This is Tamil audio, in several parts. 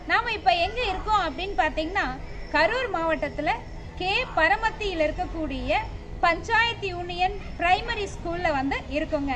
நாம இப்ப எங்க இருக்கோம் அப்படின்னு பாத்தீங்கன்னா கரூர் மாவட்டத்துல கே பரமத்தியில் இருக்கக்கூடிய பஞ்சாயத்து யூனியன் பிரைமரி ஸ்கூல்ல வந்து இருக்கோங்க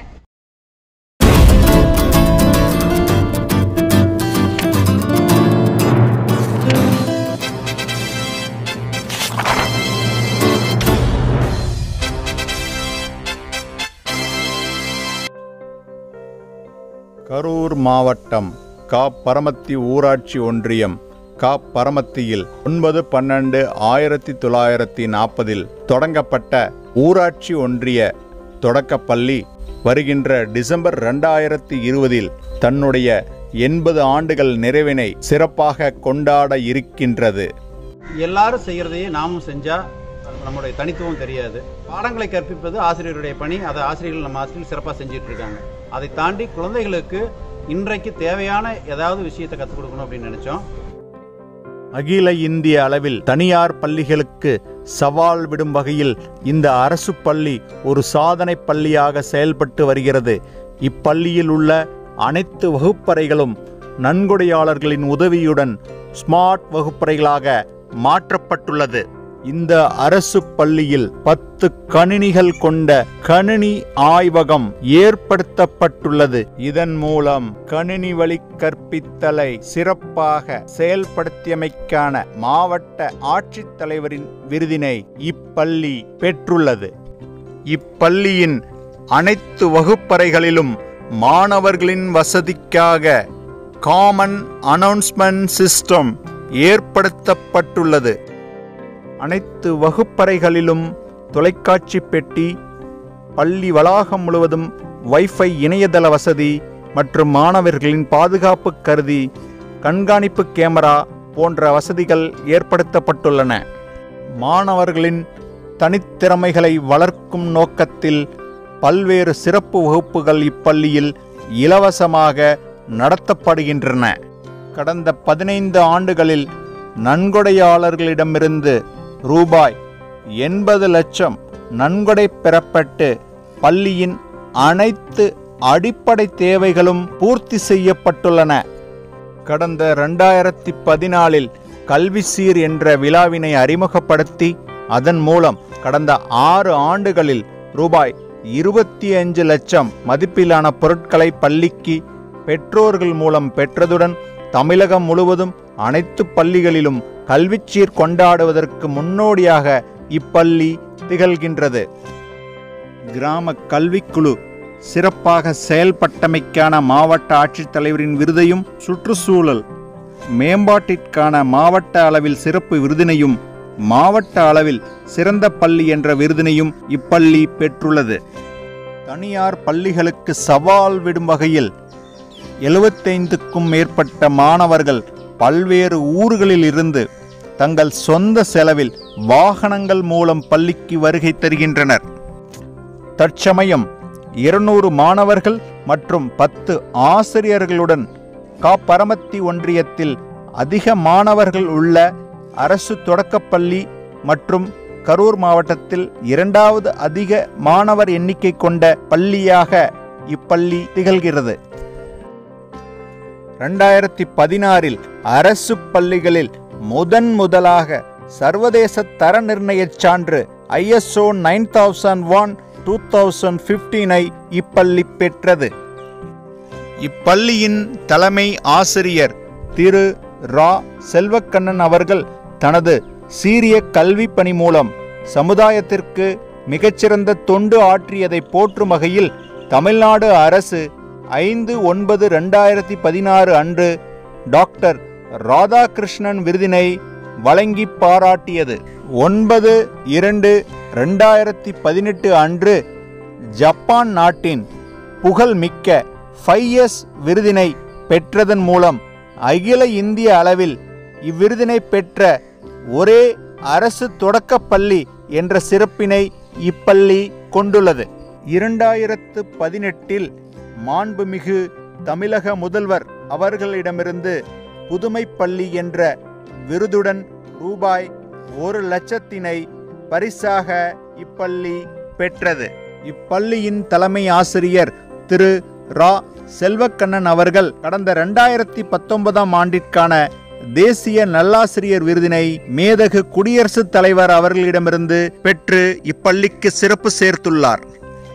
கரூர் மாவட்டம் கா பரமத்தி ஊராட்சி ஒன்றியம் கா பரமத்தியில் ஒன்பது பன்னெண்டு ஆயிரத்தி தொள்ளாயிரத்தி நாற்பதில் தொடங்கப்பட்ட ஊராட்சி ஒன்றிய தொடக்கப்பள்ளி வருகின்ற டிசம்பர் ரெண்டாயிரத்தி இருபதில் தன்னுடைய எண்பது ஆண்டுகள் நிறைவினை சிறப்பாக கொண்டாட இருக்கின்றது எல்லாரும் செய்கிறதையே நாமும் செஞ்சா நம்முடைய தனித்துவம் தெரியாது பாடங்களை கற்பிப்பது ஆசிரியருடைய பணி அதை ஆசிரியர்கள் நம்ம ஆசிரியர்கள் சிறப்பாக செஞ்சுட்டு இருக்காங்க அதை தாண்டி குழந்தைகளுக்கு இன்றைக்கு தேவையான ஏதாவது விஷயத்தை கற்றுக் கொடுக்கணும் அப்படின்னு நினைச்சோம் அகில இந்திய அளவில் தனியார் பள்ளிகளுக்கு சவால் விடும் வகையில் இந்த அரசு பள்ளி ஒரு சாதனை பள்ளியாக செயல்பட்டு வருகிறது இப்பள்ளியில் உள்ள அனைத்து வகுப்பறைகளும் நன்கொடையாளர்களின் உதவியுடன் ஸ்மார்ட் வகுப்பறைகளாக மாற்றப்பட்டுள்ளது இந்த அரசு பள்ளியில் பத்து கணினிகள் கொண்ட கணினி ஆய்வகம் ஏற்படுத்தப்பட்டுள்ளது இதன் மூலம் கணினி வழி கற்பித்தலை சிறப்பாக செயல்படுத்தியமைக்கான மாவட்ட ஆட்சித்தலைவரின் விருதினை இப்பள்ளி பெற்றுள்ளது இப்பள்ளியின் அனைத்து வகுப்பறைகளிலும் மாணவர்களின் வசதிக்காக காமன் அனௌன்ஸ்மெண்ட் சிஸ்டம் ஏற்படுத்தப்பட்டுள்ளது அனைத்து வகுப்பறைகளிலும் தொலைக்காட்சி பெட்டி பள்ளி வளாகம் முழுவதும் வைஃபை இணையதள வசதி மற்றும் மாணவர்களின் பாதுகாப்பு கருதி கண்காணிப்பு கேமரா போன்ற வசதிகள் ஏற்படுத்தப்பட்டுள்ளன மாணவர்களின் தனித்திறமைகளை வளர்க்கும் நோக்கத்தில் பல்வேறு சிறப்பு வகுப்புகள் இப்பள்ளியில் இலவசமாக நடத்தப்படுகின்றன கடந்த பதினைந்து ஆண்டுகளில் நன்கொடையாளர்களிடமிருந்து ரூபாய் எண்பது லட்சம் நன்கொடை பெறப்பட்டு பள்ளியின் அனைத்து அடிப்படை தேவைகளும் பூர்த்தி செய்யப்பட்டுள்ளன கடந்த ரெண்டாயிரத்தி பதினாலில் கல்விசீர் என்ற விழாவினை அறிமுகப்படுத்தி அதன் மூலம் கடந்த ஆறு ஆண்டுகளில் ரூபாய் இருபத்தி அஞ்சு லட்சம் மதிப்பிலான பொருட்களை பள்ளிக்கு பெற்றோர்கள் மூலம் பெற்றதுடன் தமிழகம் முழுவதும் அனைத்து பள்ளிகளிலும் கல்விச்சீர் கொண்டாடுவதற்கு முன்னோடியாக இப்பள்ளி திகழ்கின்றது கிராம கல்விக்குழு சிறப்பாக செயல்பட்டமைக்கான மாவட்ட ஆட்சித்தலைவரின் விருதையும் சுற்றுச்சூழல் மேம்பாட்டிற்கான மாவட்ட அளவில் சிறப்பு விருதினையும் மாவட்ட அளவில் சிறந்த பள்ளி என்ற விருதினையும் இப்பள்ளி பெற்றுள்ளது தனியார் பள்ளிகளுக்கு சவால் விடும் வகையில் எழுபத்தைந்துக்கும் மேற்பட்ட மாணவர்கள் பல்வேறு ஊர்களில் இருந்து தங்கள் சொந்த செலவில் வாகனங்கள் மூலம் பள்ளிக்கு வருகை தருகின்றனர் தற்சமயம் இருநூறு மாணவர்கள் மற்றும் பத்து ஆசிரியர்களுடன் காப்பரமத்தி ஒன்றியத்தில் அதிக மாணவர்கள் உள்ள அரசு தொடக்கப்பள்ளி மற்றும் கரூர் மாவட்டத்தில் இரண்டாவது அதிக மாணவர் எண்ணிக்கை கொண்ட பள்ளியாக இப்பள்ளி திகழ்கிறது ரெண்டாயிரத்தி பதினாறில் அரசு பள்ளிகளில் முதன் முதலாக சர்வதேச தர நிர்ணயச் சான்று ISO nine thousand one two thousand ஃபிஃப்டீனை இப்பள்ளி பெற்றது இப்பள்ளியின் தலைமை ஆசிரியர் திரு ரா செல்வக்கண்ணன் அவர்கள் தனது சீரிய கல்வி பணி மூலம் சமுதாயத்திற்கு மிகச்சிறந்த தொண்டு ஆற்றியதை போற்றும் வகையில் தமிழ்நாடு அரசு ஐந்து ஒன்பது ரெண்டாயிரத்தி பதினாறு அன்று டாக்டர் ராதாகிருஷ்ணன் விருதினை வழங்கி பாராட்டியது ஒன்பது இரண்டு ரெண்டாயிரத்தி பதினெட்டு அன்று ஜப்பான் நாட்டின் புகழ்மிக்க ஃபைஎஸ் விருதினை பெற்றதன் மூலம் அகில இந்திய அளவில் இவ்விருதினை பெற்ற ஒரே அரசு தொடக்கப் பள்ளி என்ற சிறப்பினை இப்பள்ளி கொண்டுள்ளது இரண்டாயிரத்து பதினெட்டில் மாண்புமிகு தமிழக முதல்வர் அவர்களிடமிருந்து புதுமை பள்ளி என்ற விருதுடன் ரூபாய் ஒரு லட்சத்தினை பரிசாக இப்பள்ளி பெற்றது இப்பள்ளியின் தலைமை ஆசிரியர் திரு ரா செல்வக்கண்ணன் அவர்கள் கடந்த ரெண்டாயிரத்தி பத்தொன்பதாம் ஆண்டிற்கான தேசிய நல்லாசிரியர் விருதினை மேதகு குடியரசுத் தலைவர் அவர்களிடமிருந்து பெற்று இப்பள்ளிக்கு சிறப்பு சேர்த்துள்ளார்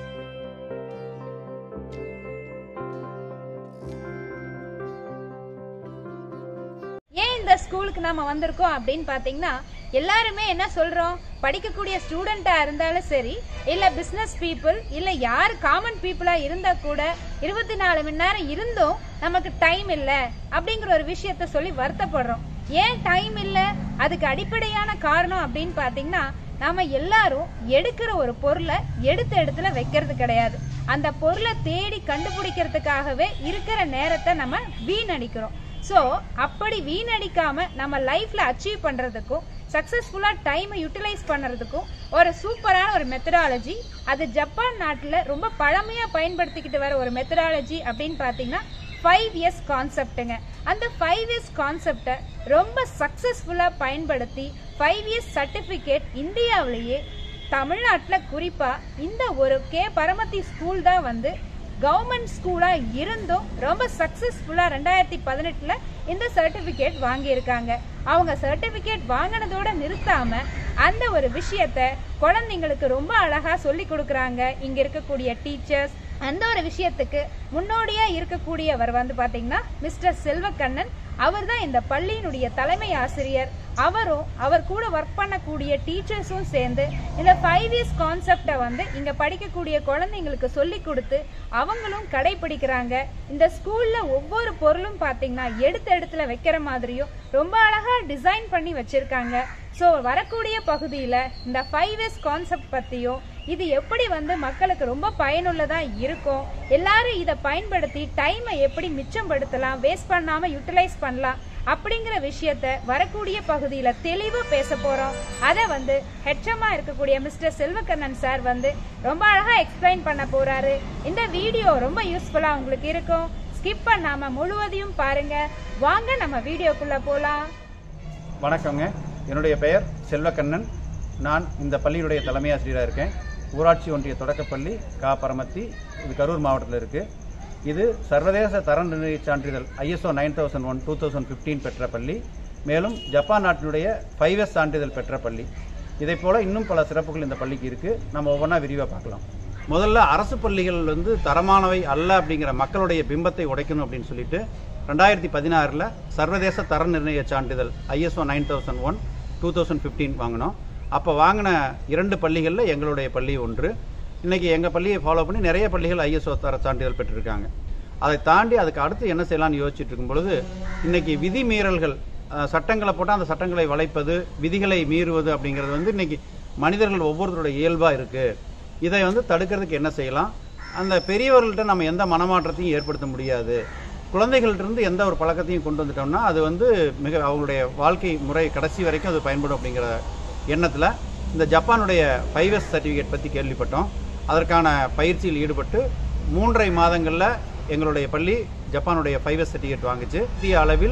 ஏன் இந்த ஸ்கூலுக்கு நாம வந்திருக்கோம் அப்படின்னு பாத்தீங்கன்னா எல்லாருமே என்ன சொல்றோம் படிக்கக்கூடிய ஸ்டூடெண்டா இருந்தாலும் சரி இல்ல பிசினஸ் பீப்புள் இல்ல யார் காமன் பீப்புளா இருந்தா கூட இருபத்தி நாலு மணி நேரம் இருந்தும் நமக்கு டைம் இல்ல அப்படிங்கிற ஒரு விஷயத்த சொல்லி வருத்தப்படுறோம் ஏன் டைம் இல்ல அதுக்கு அடிப்படையான காரணம் அப்படின்னு பாத்தீங்கன்னா நாம எல்லாரும் எடுக்கிற ஒரு பொருளை எடுத்த இடத்துல வைக்கிறது கிடையாது அந்த பொருளை தேடி கண்டுபிடிக்கிறதுக்காகவே இருக்கிற நேரத்தை நம்ம வீணடிக்கிறோம் ஸோ அப்படி வீணடிக்காம நம்ம லைஃப்ல அச்சீவ் பண்றதுக்கும் சக்சஸ்ஃபுல்லா டைமை யூட்டிலைஸ் பண்ணுறதுக்கும் ஒரு சூப்பரான ஒரு மெத்தடாலஜி அது ஜப்பான் நாட்டில் ரொம்ப பழமையா பயன்படுத்திக்கிட்டு வர ஒரு மெத்தடாலஜி அப்படின்னு பார்த்தீங்கன்னா ஃபைவ் இயர்ஸ் கான்செப்ட்டுங்க அந்த ஃபைவ் இயர்ஸ் கான்செப்டை ரொம்ப சக்ஸஸ்ஃபுல்லாக பயன்படுத்தி ஃபைவ் இயர்ஸ் சர்டிஃபிகேட் இந்தியாவிலேயே தமிழ்நாட்டில் குறிப்பாக இந்த ஒரு கே பரமத்தி ஸ்கூல் தான் வந்து கவர்மெண்ட் ஸ்கூலாக இருந்தும் ரொம்ப சக்ஸஸ்ஃபுல்லாக ரெண்டாயிரத்தி பதினெட்டில் இந்த சர்டிஃபிகேட் வாங்கியிருக்காங்க அவங்க சர்டிஃபிகேட் வாங்கினதோட நிறுத்தாம அந்த ஒரு விஷயத்த குழந்தைங்களுக்கு ரொம்ப அழகா சொல்லி கொடுக்குறாங்க இங்க இருக்கக்கூடிய டீச்சர்ஸ் அந்த ஒரு விஷயத்துக்கு முன்னோடியா இருக்கக்கூடியவர் வந்து பாத்தீங்கன்னா மிஸ்டர் செல்வக்கண்ணன் அவர் தான் இந்த பள்ளியினுடைய தலைமை ஆசிரியர் அவரும் அவர் கூட ஒர்க் பண்ணக்கூடிய டீச்சர்ஸும் சேர்ந்து இந்த ஃபைவ் இயர்ஸ் கான்செப்டை வந்து இங்க படிக்கக்கூடிய குழந்தைங்களுக்கு சொல்லி கொடுத்து அவங்களும் கடைபிடிக்கிறாங்க இந்த ஸ்கூல்ல ஒவ்வொரு பொருளும் பாத்தீங்கன்னா எடுத்த இடத்துல வைக்கிற மாதிரியும் ரொம்ப அழகா டிசைன் பண்ணி வச்சிருக்காங்க ஸோ வரக்கூடிய பகுதியில இந்த ஃபைவ் இயர்ஸ் கான்செப்ட் பத்தியும் இது எப்படி வந்து மக்களுக்கு ரொம்ப பயனுள்ளதா இருக்கும் எல்லாரும் இதை பயன்படுத்தி டைமை எப்படி மிச்சப்படுத்தலாம் வேஸ்ட் பண்ணாம யூட்டிலைஸ் பண்ணலாம் அப்படிங்கிற விஷயத்த வரக்கூடிய பகுதியில தெளிவா பேச போறோம் அதை வந்து ஹெச்எம்மா இருக்கக்கூடிய மிஸ்டர் செல்வக்கண்ணன் சார் வந்து ரொம்ப அழகா எக்ஸ்பிளைன் பண்ண போறாரு இந்த வீடியோ ரொம்ப யூஸ்ஃபுல்லா உங்களுக்கு இருக்கும் ஸ்கிப் பண்ணாம முழுவதையும் பாருங்க வாங்க நம்ம வீடியோக்குள்ள போலாம் வணக்கங்க என்னுடைய பெயர் செல்வக்கண்ணன் நான் இந்த பள்ளியினுடைய தலைமை ஆசிரியராக இருக்கேன் ஊராட்சி ஒன்றிய தொடக்கப்பள்ளி கா பரமத்தி இது கரூர் மாவட்டத்தில் இருக்குது இது சர்வதேச தர நிர்ணய சான்றிதழ் ISO nine thousand one two thousand fifteen பெற்ற பள்ளி மேலும் ஜப்பான் நாட்டினுடைய ஃபைவ் எஸ் சான்றிதழ் பெற்ற பள்ளி இதை போல இன்னும் பல சிறப்புகள் இந்த பள்ளிக்கு இருக்குது நம்ம ஒவ்வொன்றா விரிவாக பார்க்கலாம் முதல்ல அரசு பள்ளிகள் வந்து தரமானவை அல்ல அப்படிங்கிற மக்களுடைய பிம்பத்தை உடைக்கணும் அப்படின்னு சொல்லிட்டு ரெண்டாயிரத்தி பதினாறில் சர்வதேச தர நிர்ணய சான்றிதழ் ISO nine thousand one two thousand fifteen வாங்கினோம் அப்போ வாங்கின இரண்டு பள்ளிகளில் எங்களுடைய பள்ளி ஒன்று இன்னைக்கு எங்கள் பள்ளியை ஃபாலோ பண்ணி நிறைய பள்ளிகள் ஐஎஸ்ஓ தர சான்றிதழ் பெற்றிருக்காங்க அதை தாண்டி அதுக்கு அடுத்து என்ன செய்யலாம்னு யோசிச்சுட்டு இருக்கும் பொழுது இன்னைக்கு விதிமீறல்கள் அஹ், சட்டங்களை போட்டால் அந்த சட்டங்களை வளைப்பது விதிகளை மீறுவது அப்படிங்கிறது வந்து இன்னைக்கு மனிதர்கள் ஒவ்வொருத்தரோட இயல்பாக இருக்குது இதை வந்து தடுக்கிறதுக்கு என்ன செய்யலாம் அந்த பெரியவர்கள்ட்ட நம்ம எந்த மனமாற்றத்தையும் ஏற்படுத்த முடியாது குழந்தைகள்ட்ட இருந்து எந்த ஒரு பழக்கத்தையும் கொண்டு வந்துட்டோம்னா அது வந்து மிக அவங்களுடைய வாழ்க்கை முறை கடைசி வரைக்கும் அது பயன்படும் அப்படிங்கிற எண்ணத்தில் இந்த ஜப்பானுடைய ஃபைவ் எஸ் சர்டிஃபிகேட் பற்றி கேள்விப்பட்டோம் அதற்கான பயிற்சியில் ஈடுபட்டு மூன்றரை மாதங்களில் எங்களுடைய பள்ளி ஜப்பானுடைய ஃபைவ் எஸ் சர்டிஃபிகேட் வாங்குச்சு இந்திய அளவில்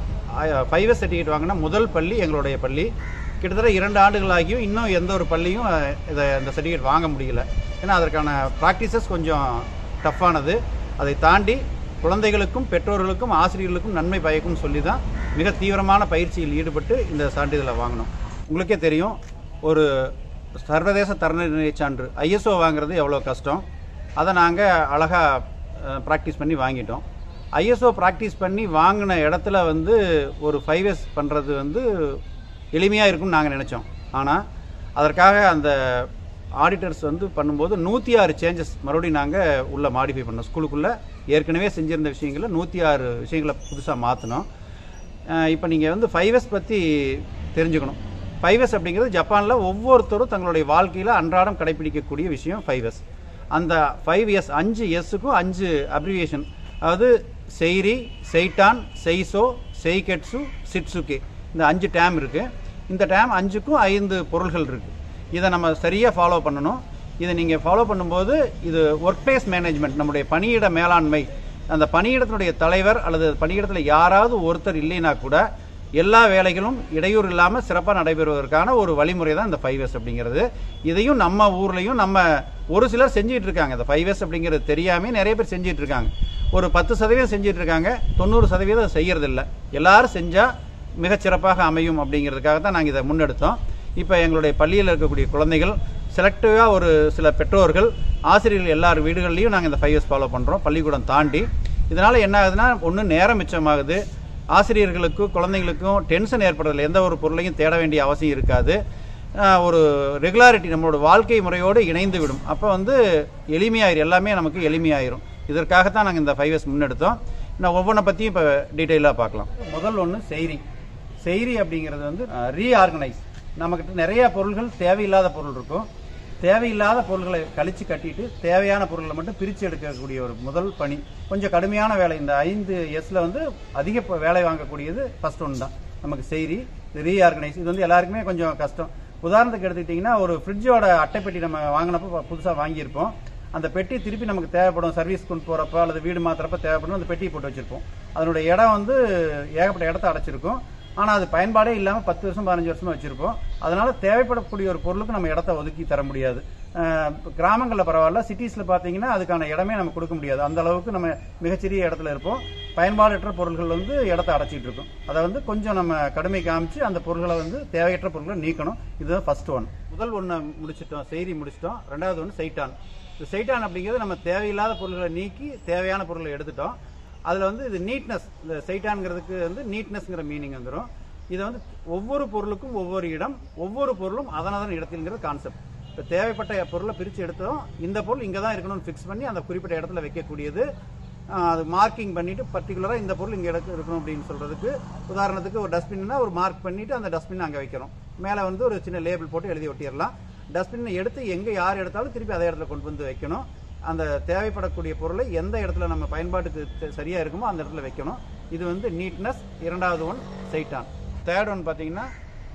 ஃபைவ் எஸ் சர்டிஃபிகேட் வாங்கின முதல் பள்ளி எங்களுடைய பள்ளி கிட்டத்தட்ட இரண்டு ஆண்டுகளாகியும் இன்னும் எந்த ஒரு பள்ளியும் அஹ், இதை இந்த சர்டிஃபிகேட் வாங்க முடியல ஏன்னா அதற்கான ப்ராக்டிசஸ் கொஞ்சம் டஃப்பானது அதை தாண்டி குழந்தைகளுக்கும் பெற்றோர்களுக்கும் ஆசிரியர்களுக்கும் நன்மை பயக்கும் சொல்லி தான் மிக தீவிரமான பயிற்சியில் ஈடுபட்டு இந்த சான்றிதழை வாங்கினோம் உங்களுக்கே தெரியும் ஒரு சர்வதேச தரநிலை சான்று ஐஎஸ்ஓ வாங்குறது எவ்வளோ கஷ்டம் அதை நாங்கள் அழகாக ப்ராக்டிஸ் பண்ணி வாங்கிட்டோம் ஐஎஸ்ஓ ப்ராக்டிஸ் பண்ணி வாங்கின இடத்துல வந்து ஒரு ஃபைவ் இயர்ஸ் பண்ணுறது வந்து எளிமையாக இருக்கும்னு நாங்கள் நினச்சோம் ஆனால் அதற்காக அந்த ஆடிட்டர்ஸ் வந்து பண்ணும்போது நூற்றி ஆறு சேஞ்சஸ் மறுபடியும் நாங்கள் உள்ளே மாடிஃபை பண்ணோம் ஸ்கூலுக்குள்ளே ஏற்கனவே செஞ்சிருந்த விஷயங்களை நூற்றி ஆறு விஷயங்களை புதுசாக மாற்றினோம் இப்போ நீங்கள் வந்து ஃபைவ் எஸ் பற்றி தெரிஞ்சுக்கணும் ஃபைவ் எஸ் அப்படிங்கிறது ஜப்பானில் ஒவ்வொருத்தரும் தங்களுடைய வாழ்க்கையில் அன்றாடம் கடைபிடிக்கக்கூடிய விஷயம் ஃபைவ் எஸ் அந்த ஃபைவ் எஸ் அஞ்சு எஸ்ஸுக்கும் அஞ்சு அப்ரிவியேஷன் அதாவது செய்ரி செய்டான் செய்சோ செய்கெட்சு சிட்சுகே இந்த அஞ்சு டேம் இருக்குது இந்த டேம் அஞ்சுக்கும் ஐந்து பொருள்கள் இருக்குது இதை நம்ம சரியாக ஃபாலோ பண்ணணும் இதை நீங்கள் ஃபாலோ பண்ணும்போது இது ஒர்க் பிளேஸ் மேனேஜ்மெண்ட் நம்முடைய பணியிட மேலாண்மை அந்த பணியிடத்தினுடைய தலைவர் அல்லது பணியிடத்தில் யாராவது ஒருத்தர் இல்லைனா கூட எல்லா வேலைகளும் இடையூறு இல்லாமல் சிறப்பாக நடைபெறுவதற்கான ஒரு வழிமுறை தான் இந்த ஃபைவ் எஸ் அப்படிங்கிறது இதையும் நம்ம ஊர்லேயும் நம்ம ஒரு சிலர் செஞ்சிட்டு இருக்காங்க இந்த ஃபைவ் எஸ் அப்படிங்கிறது தெரியாமே நிறைய பேர் செஞ்சிட்டு இருக்காங்க ஒரு பத்து சதவீதம் செஞ்சிட்டு இருக்காங்க தொண்ணூறு சதவீதம் செய்யறதில்ல எல்லாரும் செஞ்சால் மிகச்சிறப்பாக அமையும் அப்படிங்கிறதுக்காக தான் நாங்கள் இதை முன்னெடுத்தோம் இப்போ எங்களுடைய பள்ளியில் இருக்கக்கூடிய குழந்தைகள் செலக்டிவாக ஒரு சில பெற்றோர்கள் ஆசிரியர்கள் எல்லார் வீடுகள்லையும் நாங்கள் இந்த ஃபைவ் இயர்ஸ் ஃபாலோ பண்ணுறோம் பள்ளிக்கூடம் தாண்டி இதனால் என்ன ஆகுதுன்னா ஒன்று நேரம் மிச்சமாகுது ஆசிரியர்களுக்கும் குழந்தைங்களுக்கும் டென்ஷன் ஏற்படுறதில்ல எந்த ஒரு பொருளையும் தேட வேண்டிய அவசியம் இருக்காது ஆஹ் ஒரு ரெகுலாரிட்டி நம்மளோட வாழ்க்கை முறையோடு இணைந்து விடும் அப்போ வந்து எளிமையாயிரும் எல்லாமே நமக்கு எளிமையாயிரும் இதற்காகத்தான் நாங்கள் இந்த ஃபைவ் இயர்ஸ் முன்னெடுத்தோம் நான் ஒவ்வொன்றை பற்றியும் இப்போ டீட்டெயிலாக பார்க்கலாம் முதல் ஒன்று செய்ரி செய்ரி அப்படிங்கிறது வந்து ரீஆர்கனைஸ் நம்மக்கிட்ட நிறைய பொருள்கள் தேவையில்லாத பொருள் இருக்கும் தேவையில்லாத பொருள்களை கழிச்சு கட்டிட்டு தேவையான பொருள்களை மட்டும் பிரித்து எடுக்கக்கூடிய ஒரு முதல் பணி கொஞ்சம் கடுமையான வேலை இந்த ஐந்து எஸ்ல வந்து அதிக ப- வேலை வாங்கக்கூடியது ஃபர்ஸ்ட் ஒன்று தான் நமக்கு செய்தி இது ரீஆர்கனைஸ் இது வந்து எல்லாருக்குமே கொஞ்சம் கஷ்டம் உதாரணத்துக்கு எடுத்துக்கிட்டிங்கன்னா ஒரு ஃப்ரிட்ஜோட அட்டைப்பெட்டி நம்ம வாங்கினப்போ புதுசாக வாங்கியிருப்போம் அந்த பெட்டி திருப்பி நமக்கு தேவைப்படும் சர்வீஸ் கொண்டு போகிறப்ப அல்லது வீடு மாத்துறப்ப தேவைப்படும் அந்த பெட்டியை போட்டு வச்சிருப்போம் அதனுடைய இடம் வந்து ஏகப்பட்ட இடத்த அடைச்சிருக்கும் ஆனால் அது பயன்பாடே இல்லாமல் பத்து வருஷம் பதினஞ்சு வருஷமா வச்சிருப்போம் அதனால தேவைப்படக்கூடிய ஒரு பொருளுக்கு நம்ம இடத்த ஒதுக்கி தர முடியாது அஹ் கிராமங்களில் பரவாயில்ல சிட்டிஸில் பார்த்தீங்கன்னா அதுக்கான இடமே நம்ம கொடுக்க முடியாது அந்த அளவுக்கு நம்ம மிகச்சிறிய இடத்துல இருப்போம் பயன்பாடற்ற பொருள்கள் வந்து இடத்த அடைச்சிட்டு இருக்கும் அதை வந்து கொஞ்சம் நம்ம கடுமை காமிச்சு அந்த பொருள்களை வந்து தேவையற்ற பொருட்களை நீக்கணும் இதுதான் ஃபர்ஸ்ட் ஒன் முதல் ஒன்று முடிச்சிட்டோம் செய்தி முடிச்சிட்டோம் ரெண்டாவது ஒன்று சைட்டான் இந்த சைட்டான் அப்படிங்கிறது நம்ம தேவையில்லாத பொருள்களை நீக்கி தேவையான பொருளை எடுத்துட்டோம் அதில் வந்து இது நீட்னஸ் இந்த சைட்டான்ங்கிறதுக்கு வந்து நீட்னஸ்ங்கிற மீனிங் வந்துடும் இதை வந்து ஒவ்வொரு பொருளுக்கும் ஒவ்வொரு இடம் ஒவ்வொரு பொருளும் அதனதன் இடத்தில்ங்கிற கான்செப்ட் இப்போ தேவைப்பட்ட பொருளை பிரித்து எடுத்தோம் இந்த பொருள் இங்கே தான் இருக்கணும்னு ஃபிக்ஸ் பண்ணி அந்த குறிப்பிட்ட இடத்துல வைக்கக்கூடியது ஆஹ், அது மார்க்கிங் பண்ணிட்டு பர்டிகுலராக இந்த பொருள் இங்கே இடத்துல இருக்கணும் அப்படின்னு சொல்றதுக்கு உதாரணத்துக்கு ஒரு டஸ்ட்பின்னா ஒரு மார்க் பண்ணிட்டு அந்த டஸ்ட்பின் அங்கே வைக்கிறோம் மேலே வந்து ஒரு சின்ன லேபிள் போட்டு எழுதி ஒட்டிடலாம் டஸ்ட்பினை எடுத்து எங்கே யார் எடுத்தாலும் திருப்பி அதே இடத்துல கொண்டு வந்து வைக்கணும் அந்த தேவைப்படக்கூடிய பொருளை எந்த இடத்துல நம்ம பயன்பாட்டுக்கு தெ- சரியா இருக்குமோ அந்த இடத்துல வைக்கணும் இது வந்து நீட்னஸ் இரண்டாவது ஒன் சைட்டான் தேர்ட் ஒன் பார்த்தீங்கன்னா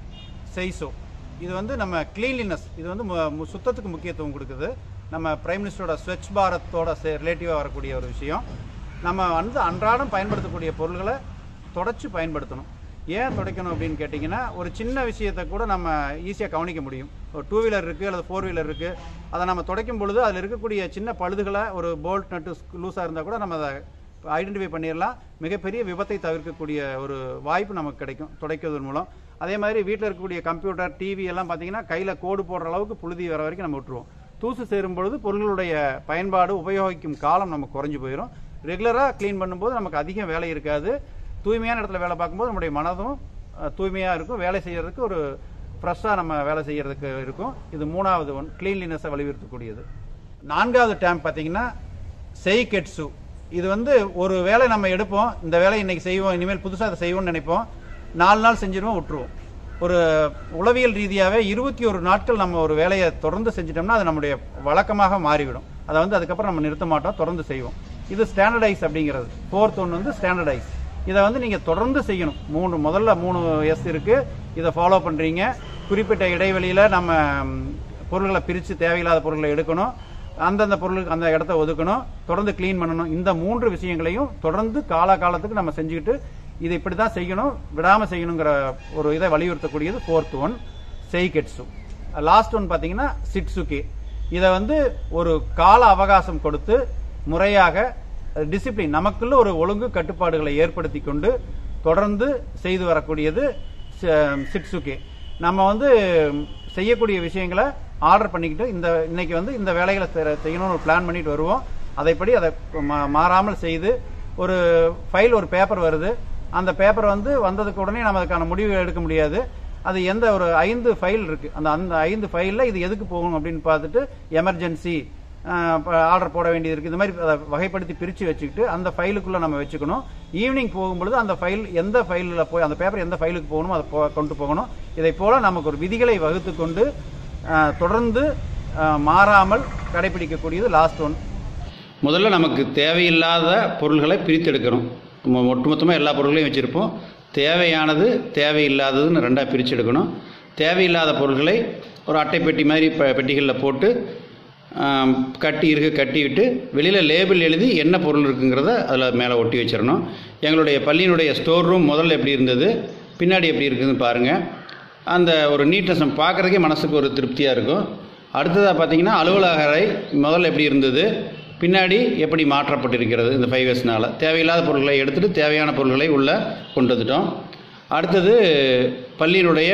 செய்சோ இது வந்து நம்ம கிளீன்லினஸ் இது வந்து மு- மு- சுத்தத்துக்கு முக்கியத்துவம் கொடுக்குது நம்ம பிரைம் மினிஸ்டரோட ஸ்வச் பாரத்தோட ரிலேட்டிவாக வரக்கூடிய ஒரு விஷயம் நம்ம வந்து அன்றாடம் பயன்படுத்தக்கூடிய பொருள்களை தொடச்சி பயன்படுத்தணும் ஏன் துடைக்கணும் அப்படின்னு கேட்டிங்கன்னா ஒரு சின்ன விஷயத்தை கூட நம்ம ஈஸியாக கவனிக்க முடியும் ஒரு டூ வீலர் இருக்குது அல்லது ஃபோர் வீலர் இருக்குது அதை நம்ம துடைக்கும் பொழுது அதில் இருக்கக்கூடிய சின்ன பழுதுகளை ஒரு போல்ட் நட்டு லூஸாக இருந்தால் கூட நம்ம அதை ஐடென்டிஃபை பண்ணிடலாம் மிகப்பெரிய விபத்தை தவிர்க்கக்கூடிய ஒரு வாய்ப்பு நமக்கு கிடைக்கும் துடைக்கிறதன் மூலம் அதே மாதிரி வீட்டில் இருக்கக்கூடிய கம்ப்யூட்டர் டிவி எல்லாம் பார்த்தீங்கன்னா கையில் கோடு போடுற அளவுக்கு புழுதி வர வரைக்கும் நம்ம விட்டுருவோம் தூசு சேரும் பொழுது பொருள்களுடைய பயன்பாடு உபயோகிக்கும் காலம் நமக்கு குறைஞ்சு போயிடும் ரெகுலராக க்ளீன் பண்ணும்போது நமக்கு அதிகம் வேலை இருக்காது தூய்மையான இடத்துல வேலை பார்க்கும்போது நம்முடைய மனதும் தூய்மையாக இருக்கும் வேலை செய்யறதுக்கு ஒரு ஃப்ரெஷ்ஷாக நம்ம வேலை செய்யறதுக்கு இருக்கும் இது மூணாவது ஒன் கிளீன்லினஸை வலியுறுத்தக்கூடியது நான்காவது டேம் பார்த்தீங்கன்னா செய்கெட்சு இது வந்து ஒரு வேலை நம்ம எடுப்போம் இந்த வேலையை இன்னைக்கு செய்வோம் இனிமேல் புதுசாக அதை செய்வோம்னு நினைப்போம் நாலு நாள் செஞ்சிருவோம் விட்டுருவோம் ஒரு உளவியல் ரீதியாகவே இருபத்தி ஒரு நாட்கள் நம்ம ஒரு வேலையை தொடர்ந்து செஞ்சிட்டோம்னா அது நம்முடைய வழக்கமாக மாறிவிடும் அதை வந்து அதுக்கப்புறம் நம்ம நிறுத்த மாட்டோம் தொடர்ந்து செய்வோம் இது ஸ்டாண்டர்டைஸ் அப்படிங்கிறது ஃபோர்த் ஒன்று வந்து ஸ்டாண்டர்டைஸ் இதை வந்து நீங்கள் தொடர்ந்து செய்யணும் மூணு முதல்ல மூணு எஸ் இருக்கு இதை ஃபாலோ பண்ணுறீங்க குறிப்பிட்ட இடைவெளியில் நம்ம ம், பொருள்களை பிரித்து தேவையில்லாத பொருட்களை எடுக்கணும் அந்தந்த பொருளுக்கு அந்த இடத்த ஒதுக்கணும் தொடர்ந்து க்ளீன் பண்ணணும் இந்த மூன்று விஷயங்களையும் தொடர்ந்து காலகாலத்துக்கு நம்ம செஞ்சுக்கிட்டு இதை இப்படி தான் செய்யணும் விடாமல் செய்யணுங்கிற ஒரு இதை வலியுறுத்தக்கூடியது ஃபோர்த் ஒன் செய்கெட்ஸு லாஸ்ட் ஒன் பார்த்தீங்கன்னா சிட்சுகே இதை வந்து ஒரு கால அவகாசம் கொடுத்து முறையாக டிசிப்ளின் நமக்குள்ள ஒரு ஒழுங்கு கட்டுப்பாடுகளை ஏற்படுத்தி கொண்டு தொடர்ந்து செய்து வரக்கூடியது சிட்சுகே நம்ம வந்து செய்யக்கூடிய விஷயங்களை ஆர்டர் பண்ணிக்கிட்டு இந்த இன்னைக்கு வந்து இந்த வேலைகளை செய்ற- செய்யணும்னு ஒரு பிளான் பண்ணிட்டு வருவோம் அதைப்படி அதை மா- மாறாமல் செய்து ஒரு ஃபைல் ஒரு பேப்பர் வருது அந்த பேப்பர் வந்து வந்ததுக்கு உடனே நம்ம அதுக்கான முடிவு எடுக்க முடியாது அது எந்த ஒரு ஐந்து ஃபைல் இருக்கு அந்த அந்த ஐந்து ஃபைலில் இது எதுக்கு போகணும் அப்படின்னு பார்த்துட்டு எமர்ஜென்சி ஆர்டர் போட வேண்டியது இருக்கு இந்த மாதிரி அதை வகைப்படுத்தி பிரித்து வச்சுக்கிட்டு அந்த ஃபைலுக்குள்ள நம்ம வச்சுக்கணும் ஈவினிங் போகும்பொழுது அந்த ஃபைல் எந்த ஃபைலில் போய் அந்த பேப்பர் எந்த ஃபைலுக்கு போகணுமோ அதை போ- கொண்டு போகணும் இதை போல நமக்கு ஒரு விதிகளை வகுத்து கொண்டு அஹ், தொடர்ந்து அஹ், மாறாமல் கடைபிடிக்கக்கூடியது லாஸ்ட் ஒன் முதல்ல நமக்கு தேவையில்லாத பொருள்களை பிரித்தெடுக்கணும் மொ- ஒட்டுமொத்தமாக எல்லா பொருள்களையும் வச்சுருப்போம் தேவையானது தேவையில்லாததுன்னு ரெண்டாக பிரித்து எடுக்கணும் தேவையில்லாத பொருள்களை ஒரு அட்டை பெட்டி மாதிரி பெ பெட்டிகளில் போட்டு ஆம், கட்டி இருக்க கட்டி விட்டு வெளியில் லேபிள் எழுதி என்ன பொருள் இருக்குங்கிறத அதில் மேலே ஒட்டி வச்சிடணும் எங்களுடைய பள்ளியினுடைய ஸ்டோர் ரூம் முதல்ல எப்படி இருந்தது பின்னாடி எப்படி இருக்குதுன்னு பாருங்கள் அந்த ஒரு நீட்னஸ் நம்ம பார்க்குறதுக்கே மனசுக்கு ஒரு திருப்தியாக இருக்கும் அடுத்ததாக பார்த்தீங்கன்னா அலுவலக அறை முதல்ல எப்படி இருந்தது பின்னாடி எப்படி மாற்றப்பட்டிருக்கிறது இந்த ஃபைவ் இயர்ஸ்னால தேவையில்லாத பொருட்களை எடுத்துகிட்டு தேவையான பொருட்களை உள்ளே கொண்டு வந்துட்டோம் அடுத்தது பள்ளியினுடைய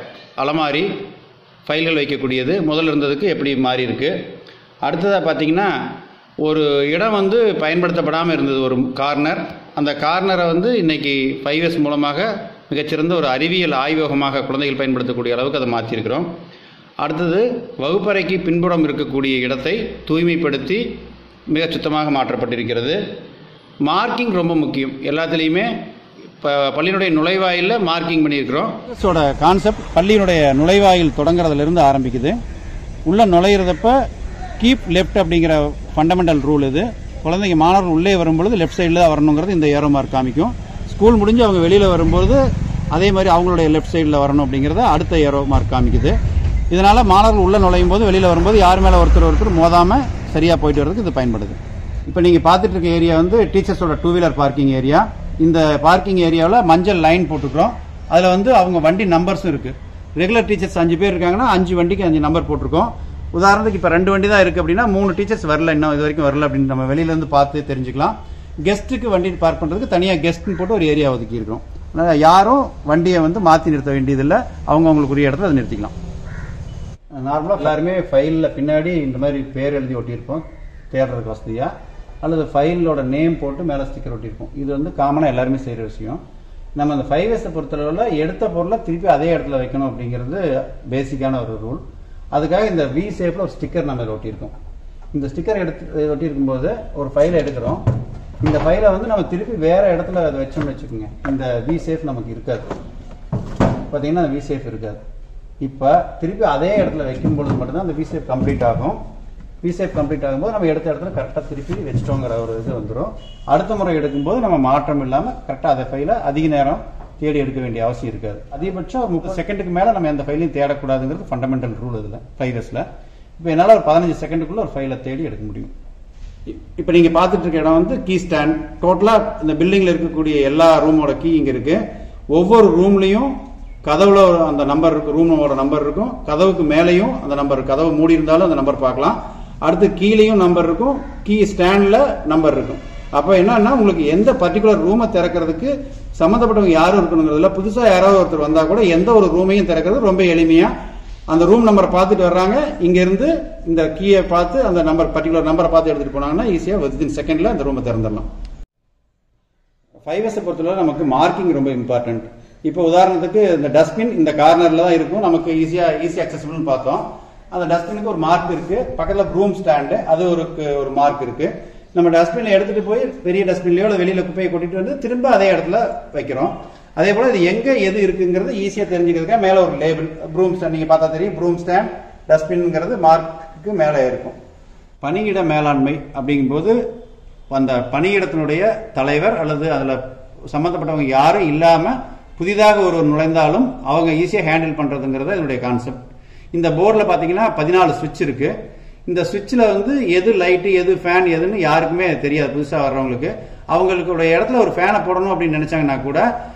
அலமாரி ஃபைல்கள் வைக்கக்கூடியது முதல்ல இருந்ததுக்கு எப்படி மாறி இருக்கு அடுத்ததாக பார்த்தீங்கன்னா ஒரு இடம் வந்து பயன்படுத்தப்படாமல் இருந்தது ஒரு கார்னர் அந்த கார்னரை வந்து இன்னைக்கு ஃபைவ் எஸ் மூலமாக மிகச்சிறந்த ஒரு அறிவியல் ஆய்வகமாக குழந்தைகள் பயன்படுத்தக்கூடிய அளவுக்கு அதை மாற்றிருக்கிறோம் அடுத்தது வகுப்பறைக்கு பின்புறம் இருக்கக்கூடிய இடத்தை தூய்மைப்படுத்தி மிக சுத்தமாக மாற்றப்பட்டிருக்கிறது மார்க்கிங் ரொம்ப முக்கியம் எல்லாத்துலேயுமே இப்போ பள்ளியினுடைய நுழைவாயிலில் மார்க்கிங் பண்ணியிருக்கிறோம் ோட கான்செப்ட் பள்ளியினுடைய நுழைவாயில் தொடங்குறதுலேருந்து ஆரம்பிக்குது உள்ள நுழையிறதப்ப கீப் லெஃப்ட் அப்படிங்கிற ஃபண்டமெண்டல் ரூல் இது குழந்தைங்க மாணவர்கள் உள்ளே வரும்பொழுது லெஃப்ட் சைடில் தான் வரணுங்கிறது இந்த ஏரோ மார்க் காமிக்கும் ஸ்கூல் முடிஞ்சு அவங்க வெளியில் வரும்போது அதே மாதிரி அவங்களுடைய லெஃப்ட் சைடில் வரணும் அப்படிங்கிறத அடுத்த ஏரோ மார்க் காமிக்குது இதனால மாணவர்கள் உள்ள நுழையும் போது வெளியில் வரும்போது யார் மேலே ஒருத்தர் ஒருத்தர் மோதாமல் சரியாக போயிட்டு வரதுக்கு இது பயன்படுது இப்போ நீங்கள் பார்த்துட்டு இருக்க ஏரியா வந்து டீச்சர்ஸோட டூ வீலர் பார்க்கிங் ஏரியா இந்த பார்க்கிங் ஏரியாவில் மஞ்சள் லைன் போட்டுக்கிறோம் அதில் வந்து அவங்க வண்டி நம்பர்ஸும் இருக்குது ரெகுலர் டீச்சர்ஸ் அஞ்சு பேர் இருக்காங்கன்னா அஞ்சு வண்டிக்கு அஞ்சு நம்பர் போட்டிருக்கோம் உதாரணத்துக்கு இப்போ ரெண்டு வண்டி தான் இருக்குது அப்படின்னா மூணு டீச்சர்ஸ் வரல இன்னும் இது வரைக்கும் வரல அப்படின்னு நம்ம வெளியிலேருந்து பார்த்து தெரிஞ்சுக்கலாம் கெஸ்ட்டுக்கு வண்டி பார்க் பண்ணுறதுக்கு தனியாக கெஸ்ட்னு போட்டு ஒரு ஏரியா ஒதுக்கி இருக்கோம் அதனால யாரும் வண்டியை வந்து மாற்றி நிறுத்த வேண்டியதில்லை அவங்க அவங்களுக்கு உரிய இடத்துல அதை நிறுத்திக்கலாம் நார்மலாக எல்லாருமே ஃபைலில் பின்னாடி இந்த மாதிரி பேர் எழுதி ஒட்டியிருப்போம் தேடுறதுக்கு வசதியாக அல்லது ஃபைலோட நேம் போட்டு மேலே ஸ்டிக்கர் ஒட்டியிருப்போம் இது வந்து காமனாக எல்லாருமே செய்கிற விஷயம் நம்ம அந்த ஃபைவ் எஸை பொறுத்தளவில் எடுத்த பொருளை திருப்பி அதே இடத்துல வைக்கணும் அப்படிங்கிறது பேசிக்கான ஒரு ரூல் அதுக்காக இந்த வி ஷேப்பில் ஒரு ஸ்டிக்கர் நம்ம இதில் ஒட்டியிருக்கோம் இந்த ஸ்டிக்கர் எடுத்து ஒட்டியிருக்கும் போது ஒரு ஃபைலை எடுக்கிறோம் இந்த ஃபைலை வந்து நம்ம திருப்பி வேற இடத்துல அதை வச்சோம்னு வச்சுக்கோங்க இந்த வி சேஃப் நமக்கு இருக்காது பார்த்தீங்கன்னா அந்த வி சேஃப் இருக்காது இப்போ திருப்பி அதே இடத்துல வைக்கும் பொழுது மட்டும்தான் அந்த வி சேஃப் கம்ப்ளீட் ஆகும் வி சேஃப் கம்ப்ளீட் ஆகும்போது நம்ம எடுத்த இடத்துல கரெக்டாக திருப்பி வச்சிட்டோங்கிற ஒரு இது வந்துடும் அடுத்த முறை எடுக்கும்போது நம்ம மாற்றம் இல்லாமல் கரெக்டாக அந்த ஃபைலை அதிக நேரம் தேடி எடுக்க வேண்டிய அவசியம் இருக்காது அதிகபட்சம் ஒரு முப்பது செகண்டுக்கு மேலே நம்ம எந்த ஃபைலையும் தேடக்கூடாதுங்கிறது ஃபண்டமெண்டல் ரூல் இதில் ஃபைவஸில் இப்போ என்னால் ஒரு பதினஞ்சு செகண்டுக்குள்ள ஒரு ஃபைலை தேடி எடுக்க முடியும் இப்போ நீங்க பார்த்துட்டு இருக்க இடம் வந்து கீ ஸ்டாண்ட் டோட்டலா இந்த பில்டிங்ல இருக்கக்கூடிய எல்லா ரூமோட கீ இங்க இருக்கு ஒவ்வொரு ரூம்லயும் கதவுல ஒரு அந்த நம்பர் இருக்கு ரூமோட நம்பர் இருக்கும் கதவுக்கு மேலேயும் அந்த நம்பர் கதவு மூடி இருந்தாலும் அந்த நம்பர் பார்க்கலாம் அடுத்து கீழேயும் நம்பர் இருக்கும் கீ ஸ்டாண்ட்ல நம்பர் இருக்கும் அப்ப என்னன்னா உங்களுக்கு எந்த பர்டிகுலர் ரூமை திறக்கிறதுக்கு சம்மந்தப்பட்டவங்க யாரும் இருக்கணுங்கிறதுல புதுசா யாராவது ஒருத்தர் வந்தா கூட எந்த ஒரு ரூமையும் திறக்கிறது ரொம்ப எளிமையா அந்த ரூம் நம்பரை பார்த்துட்டு வர்றாங்க இங்க இருந்து இந்த கீயை பார்த்து அந்த நம்பர் பர்டிகுலர் நம்பரை பார்த்து எடுத்துட்டு போனாங்கன்னா ஈஸியா வித்தின் செகண்ட்ல அந்த ரூமை திறந்துடலாம் ஃபைவ் எஸ் பொறுத்தவரை நமக்கு மார்க்கிங் ரொம்ப இம்பார்ட்டன்ட் இப்போ உதாரணத்துக்கு இந்த டஸ்ட்பின் இந்த கார்னர்ல தான் இருக்கும் நமக்கு ஈஸியா ஈஸி அக்சசிபிள்னு பார்த்தோம் அந்த டஸ்ட்பினுக்கு ஒரு மார்க் இருக்கு பக்கத்துல ரூம் ஸ்டாண்டு அது ஒரு ஒரு மார்க் இருக்கு நம்ம டஸ்ட்பின்ல எடுத்துட்டு போய் பெரிய டஸ்ட்பின்லயோ அல்லது வெளியில குப்பையை கொட்டிட்டு வந்து திரும்ப அதே இடத்துல வைக்கிறோம் அதே போல இது எங்க எது இருக்குங்கிறது ஈஸியா தெரிஞ்சுக்கிறதுக்காக மேல ஒரு லேபிள் ப்ரூம் ஸ்டாண்ட் நீங்க பார்த்தா தெரியும் ப்ரூம் ஸ்டாண்ட் டஸ்ட்பின்ங்கிறது மார்க்கு மேலே இருக்கும் பணியிட மேலாண்மை அப்படிங்கும்போது அந்த பணியிடத்தினுடைய தலைவர் அல்லது அதுல சம்பந்தப்பட்டவங்க யாரும் இல்லாம புதிதாக ஒருவர் நுழைந்தாலும் அவங்க ஈஸியா ஹேண்டில் பண்றதுங்கிறது இதனுடைய கான்செப்ட் இந்த போர்டில் பார்த்தீங்கன்னா பதினாலு சுவிட்ச் இருக்கு இந்த சுவிட்சில் வந்து எது லைட்டு எது ஃபேன் எதுன்னு யாருக்குமே தெரியாது புதுசாக வர்றவங்களுக்கு அவங்களுடைய இடத்துல ஒரு ஃபேனை போடணும் அப்படின்னு நினைச்சாங்கன்னா கூட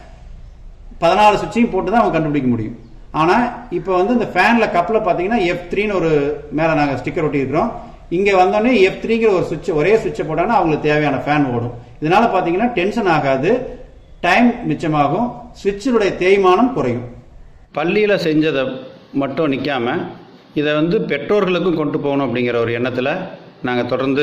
பதினாலு சுவிட்சையும் போட்டு தான் அவங்க கண்டுபிடிக்க முடியும் ஆனால் இப்போ வந்து இந்த ஃபேனில் கப்பில் பார்த்தீங்கன்னா எஃப் த்ரீன்னு ஒரு மேலே நாங்கள் ஸ்டிக்கர் ஒட்டியிருக்கிறோம் இங்கே வந்தோடனே எஃப் த்ரீங்கிற ஒரு சுவிட்ச் ஒரே சுவிட்சை போட்டாங்கன்னா அவங்களுக்கு தேவையான ஃபேன் ஓடும் இதனால பார்த்தீங்கன்னா டென்ஷன் ஆகாது டைம் மிச்சமாகும் சுவிட்சினுடைய தேய்மானம் குறையும் பள்ளியில் செஞ்சதை மட்டும் நிற்காம இதை வந்து பெற்றோர்களுக்கும் கொண்டு போகணும் அப்படிங்கிற ஒரு எண்ணத்தில் நாங்கள் தொடர்ந்து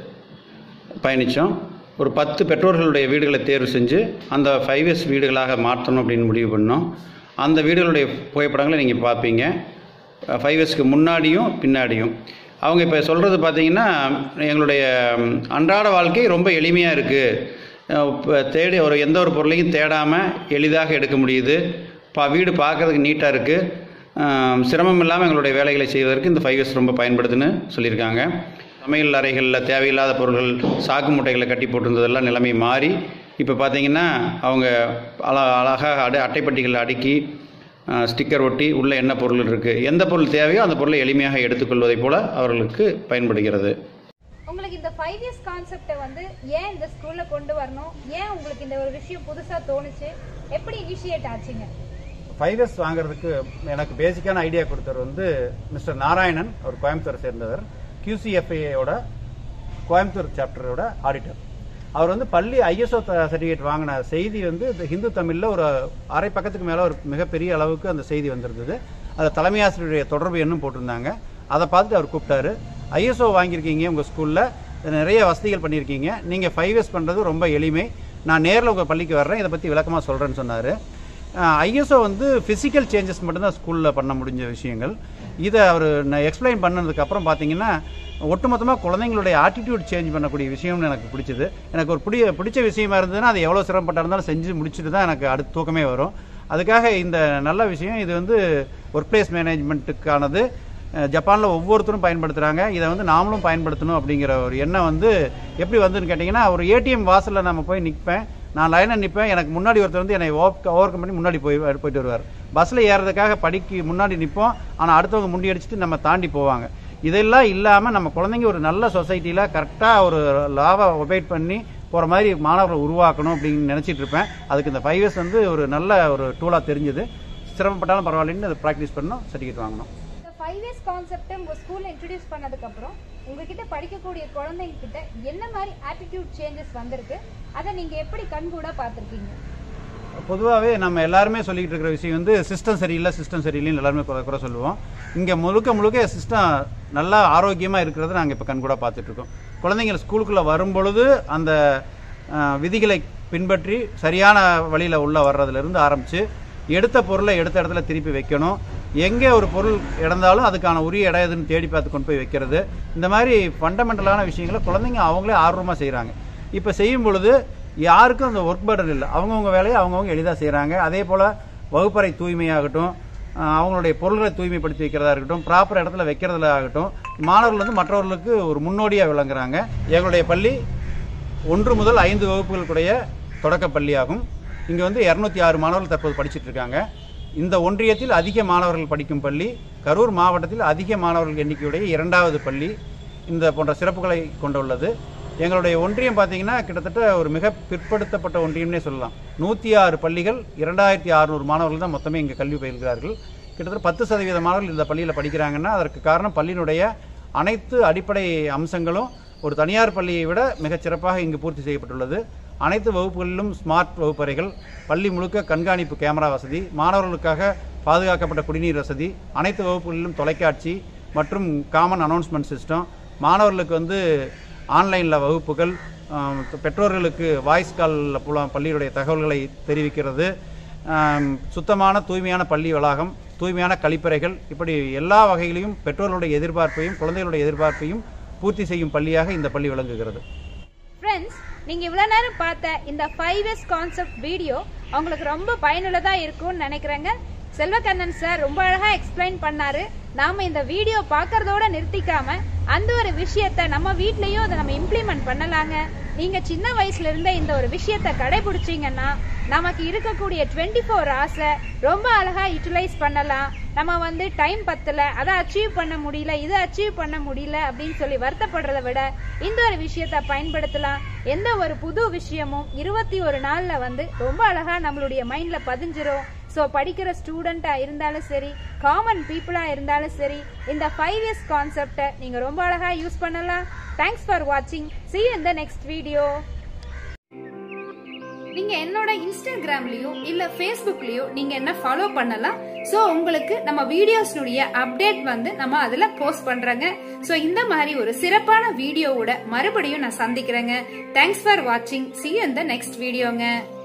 பயணித்தோம் ஒரு பத்து பெற்றோர்களுடைய வீடுகளை தேர்வு செஞ்சு அந்த ஃபைவ் எஸ் வீடுகளாக மாற்றணும் அப்படின்னு முடிவு பண்ணோம் அந்த வீடுகளுடைய புகைப்படங்களை நீங்கள் பார்ப்பீங்க ஃபைவ் எஸ்க்கு முன்னாடியும் பின்னாடியும் அவங்க இப்போ சொல்கிறது பார்த்தீங்கன்னா எங்களுடைய ம், அன்றாட வாழ்க்கை ரொம்ப எளிமையாக இருக்குது தேடி ஒரு எந்த ஒரு பொருளையும் தேடாமல் எளிதாக எடுக்க முடியுது பா வீடு பார்க்கறதுக்கு நீட்டாக இருக்குது சிரமம் இல்லாமல் எங்களுடைய வேலைகளை செய்வதற்கு இந்த ஃபைவ் எஸ் ரொம்ப பயன்படுதுன்னு சொல்லியிருக்காங்க சமையல் அறைகளில் தேவையில்லாத பொருட்கள் சாக்கு மூட்டைகளை கட்டி போட்டிருந்ததெல்லாம் நிலைமை மாறி இப்போ பார்த்தீங்கன்னா அவங்க அழ அழகாக அடை அட்டைப்பட்டிகளில் அடுக்கி ஸ்டிக்கர் ஒட்டி உள்ளே என்ன பொருள் இருக்குது எந்த பொருள் தேவையோ அந்த பொருளை எளிமையாக எடுத்துக்கொள்வதைப் போல அவர்களுக்கு பயன்படுகிறது உங்களுக்கு இந்த ஃபைவ் இயர்ஸ் கான்செப்டை வந்து ஏன் இந்த ஸ்கூல்ல கொண்டு வரணும் ஏன் உங்களுக்கு இந்த ஒரு விஷயம் புதுசா தோணுச்சு எப்படி இனிஷியேட் ஆச்சுங்க ஃபைவ் எஸ் வாங்குறதுக்கு எனக்கு பேசிக்கான ஐடியா கொடுத்தவர் வந்து மிஸ்டர் நாராயணன் அவர் கோயம்புத்தூரை சேர்ந்தவர் QCFA யோட கோயம்புத்தூர் சாப்டரோட ஆடிட்டர் அவர் வந்து பள்ளி ஐஎஸ்ஓ சர்டிஃபிகேட் வாங்கின செய்தி வந்து இந்த ஹிந்து தமிழில் ஒரு அரை பக்கத்துக்கு மேலே ஒரு மிகப்பெரிய அளவுக்கு அந்த செய்தி வந்திருந்தது அதை தலைமை ஆசிரியருடைய தொடர்பு எண்ணும் போட்டிருந்தாங்க அதை பார்த்துட்டு அவர் கூப்பிட்டாரு ஐஎஸ்ஓ வாங்கியிருக்கீங்க உங்கள் ஸ்கூலில் நிறைய வசதிகள் பண்ணியிருக்கீங்க நீங்கள் ஃபைவ் இயர்ஸ் பண்ணுறது ரொம்ப எளிமை நான் நேரில் உங்கள் பள்ளிக்கு வர்றேன் இதை பற்றி விளக்கமாக சொல்கிறேன்னு சொன்னார் ஐஎஸ்ஓ வந்து ஃபிசிக்கல் சேஞ்சஸ் மட்டும்தான் ஸ்கூலில் பண்ண முடிஞ்ச விஷயங்கள் இதை அவர் நான் எக்ஸ்பிளைன் பண்ணதுக்கப்புறம் பார்த்தீங்கன்னா ஒட்டுமொத்தமாக குழந்தைங்களுடைய ஆட்டிடியூட் சேஞ்ச் பண்ணக்கூடிய விஷயம்னு எனக்கு பிடிச்சது எனக்கு ஒரு பிடி பிடிச்ச விஷயமா இருந்ததுன்னா அது எவ்வளோ சிரமப்பட்டா இருந்தாலும் செஞ்சு முடிச்சுட்டு தான் எனக்கு அடுத்த தூக்கமே வரும் அதுக்காக இந்த நல்ல விஷயம் இது வந்து ஒர்க் பிளேஸ் மேனேஜ்மெண்ட்டுக்கானது ஜப்பானில் ஒவ்வொருத்தரும் பயன்படுத்துகிறாங்க இதை வந்து நாமளும் பயன்படுத்தணும் அப்படிங்கிற ஒரு எண்ணம் வந்து எப்படி வந்துன்னு கேட்டிங்கன்னா ஒரு ஏடிஎம் வாசலில் நம்ம போய் நிற்பேன் நான் லைனில் நிற்பேன் எனக்கு முன்னாடி ஒருத்தர் வந்து என்னை ஓவர் கம் பண்ணி முன்னாடி போய் போயிட்டு வருவார் பஸ்ஸில் ஏறதுக்காக படிக்கு முன்னாடி நிற்போம் ஆனால் அடுத்தவங்க முண்டி அடிச்சுட்டு நம்ம தாண்டி போவாங்க இதெல்லாம் இல்லாமல் நம்ம குழந்தைங்க ஒரு நல்ல சொசைட்டியில் கரெக்டாக ஒரு லாவை ஒபேட் பண்ணி போகிற மாதிரி மாணவர்களை உருவாக்கணும் அப்படின்னு நினச்சிட்டு இருப்பேன் அதுக்கு இந்த ஃபைவ் இயர்ஸ் வந்து ஒரு நல்ல ஒரு டூலாக தெரிஞ்சுது சிரமப்பட்டாலும் பரவாயில்லன்னு அதை ப்ராக்டிஸ் பண்ணோம் சர்டிஃபிகேட் வாங்கணும் இந்த ஃபைவ் இயர்ஸ் கான்செப்டை உங்கள் ஸ்கூலில் இன்ட்ரடியூஸ் பண்ணதுக்கப்புறம் உங்ககிட்ட படிக்கக்கூடிய குழந்தைங்க கிட்ட என்ன மாதிரி ஆட்டிடியூட் சேஞ்சஸ் வந்திருக்கு அதை நீங்கள் எப்படி கண்கூட பார்த்துருக்கீங்க பொதுவாகவே நம்ம எல்லாருமே சொல்லிக்கிட்டு இருக்கிற விஷயம் வந்து சிஸ்டம் சரியில்லை சிஸ்டம் சரியில்லைன்னு எல்லாருமே குறை குறை சொல்லுவோம் இங்கே முழுக்க முழுக்க சிஸ்டம் நல்லா ஆரோக்கியமாக இருக்கிறத நாங்கள் இப்போ கண்கூட பார்த்துட்ருக்கோம் குழந்தைங்க ஸ்கூலுக்குள்ளே வரும்பொழுது அந்த அஹ், விதிகளை பின்பற்றி சரியான வழியில் உள்ள வர்றதுலேருந்து ஆரம்பித்து எடுத்த பொருளை எடுத்த இடத்துல திருப்பி வைக்கணும் எங்கே ஒரு பொருள் இழந்தாலும் அதுக்கான உரிய இடம் எதுன்னு தேடி பார்த்து கொண்டு போய் வைக்கிறது இந்த மாதிரி ஃபண்டமெண்டலான விஷயங்களை குழந்தைங்க அவங்களே ஆர்வமாக செய்கிறாங்க இப்போ செய்யும் பொழுது யாருக்கும் அந்த ஒர்க் பர்டன் இல்லை அவங்கவுங்க வேலையை அவங்கவுங்க எளிதாக செய்கிறாங்க அதே போல் வகுப்பறை தூய்மையாகட்டும் அஹ் அவங்களுடைய பொருள்களை தூய்மைப்படுத்தி வைக்கிறதா இருக்கட்டும் ப்ராப்பர் இடத்துல வைக்கிறதுல ஆகட்டும் மாணவர்கள் வந்து மற்றவர்களுக்கு ஒரு முன்னோடியாக விளங்குறாங்க எங்களுடைய பள்ளி ஒன்று முதல் ஐந்து வகுப்புகளுக்குடைய தொடக்க பள்ளியாகும் இங்கே வந்து இரநூத்தி ஆறு மாணவர்கள் தற்போது படிச்சிட்டு இருக்காங்க இந்த ஒன்றியத்தில் அதிக மாணவர்கள் படிக்கும் பள்ளி கரூர் மாவட்டத்தில் அதிக மாணவர்கள் எண்ணிக்கையுடைய இரண்டாவது பள்ளி இந்த போன்ற சிறப்புகளை கொண்டுள்ளது எங்களுடைய ஒன்றியம் பார்த்தீங்கன்னா கிட்டத்தட்ட ஒரு மிக பிற்படுத்தப்பட்ட ஒன்றியம்னே சொல்லலாம் நூற்றி ஆறு பள்ளிகள் இரண்டாயிரத்தி அறுநூறு மாணவர்கள் தான் மொத்தமே இங்கே கல்வி பயில்கிறார்கள் கிட்டத்தட்ட பத்து சதவீத மாணவர்கள் இந்த பள்ளியில் படிக்கிறாங்கன்னா அதற்கு காரணம் பள்ளியினுடைய அனைத்து அடிப்படை அம்சங்களும் ஒரு தனியார் பள்ளியை விட மிகச் சிறப்பாக இங்கு பூர்த்தி செய்யப்பட்டுள்ளது அனைத்து வகுப்புகளிலும் ஸ்மார்ட் வகுப்பறைகள் பள்ளி முழுக்க கண்காணிப்பு கேமரா வசதி மாணவர்களுக்காக பாதுகாக்கப்பட்ட குடிநீர் வசதி அனைத்து வகுப்புகளிலும் தொலைக்காட்சி மற்றும் காமன் அனௌன்ஸ்மெண்ட் சிஸ்டம் மாணவர்களுக்கு வந்து ஆன்லைனில் வகுப்புகள் ஆம், பெற்றோர்களுக்கு வாய்ஸ் காலில் புலம் பள்ளியுடைய தகவல்களை தெரிவிக்கிறது ஆம், சுத்தமான தூய்மையான பள்ளி வளாகம் தூய்மையான கழிப்பறைகள் இப்படி எல்லா வகையிலையும் பெற்றோர்களுடைய எதிர்பார்ப்பையும் குழந்தைகளுடைய எதிர்பார்ப்பையும் பூர்த்தி செய்யும் பள்ளியாக இந்த பள்ளி விளங்குகிறது ஃப்ரெண்ட்ஸ் நீங்க இவ்வளவு நேரம் பார்த்த இந்த ஃபைவ் இயர்ஸ் கான்செப்ட் வீடியோ உங்களுக்கு ரொம்ப பயனுள்ளதா இருக்கும்னு நினைக்கிறேங்க செல்வகண்ணன் சார் ரொம்ப அழகா எக்ஸ்பிளைன் பண்ணாரு நாம இந்த வீடியோ பார்க்கறதோட நிறுத்திக்காம அந்த ஒரு விஷயத்த நம்ம வீட்லயும் அதை நம்ம இம்ப்ளிமெண்ட் பண்ணலாங்க நீங்க சின்ன வயசுல இருந்தே இந்த ஒரு விஷயத்த கடைபிடிச்சீங்கன்னா நமக்கு இருக்கக்கூடிய டுவெண்ட்டி ஃபோர் ஹவர்ஸை ரொம்ப அழகா யூட்டிலைஸ் பண்ணலாம் நம்ம வந்து டைம் பத்தல அதை அச்சீவ் பண்ண முடியல இதை அச்சீவ் பண்ண முடியல அப்படின்னு சொல்லி வருத்தப்படுறதை விட இந்த ஒரு விஷயத்த பயன்படுத்தலாம் எந்த ஒரு புது விஷயமும் இருபத்தி ஒரு நாள்ல வந்து ரொம்ப அழகா நம்மளுடைய மைண்ட்ல பதிஞ்சிரும் ஸோ படிக்கிற ஸ்டூடெண்டா இருந்தாலும் சரி காமன் பீப்புளா இருந்தாலும் சரி இந்த ஃபைவ் இயர்ஸ் கான்செப்டை நீங்க ரொம்ப அழகா யூஸ் பண்ணலாம் தேங்க்ஸ் ஃபார் வாட்சிங் see you in the next video நீங்க என்னோட இன்ஸ்டாகிராம்லயோ இல்ல ஃபேஸ்புக்லயோ நீங்க என்ன ஃபாலோ பண்ணலாம் சோ உங்களுக்கு நம்ம வீடியோஸ்னுடைய அப்டேட் வந்து நம்ம அதுல போஸ்ட் பண்றோங்க சோ இந்த மாதிரி ஒரு சிறப்பான வீடியோவோட மறுபடியும் நான் சந்திக்கிறேங்க தேங்க்ஸ் ஃபார் வாட்சிங் see you in the next வீடியோங்க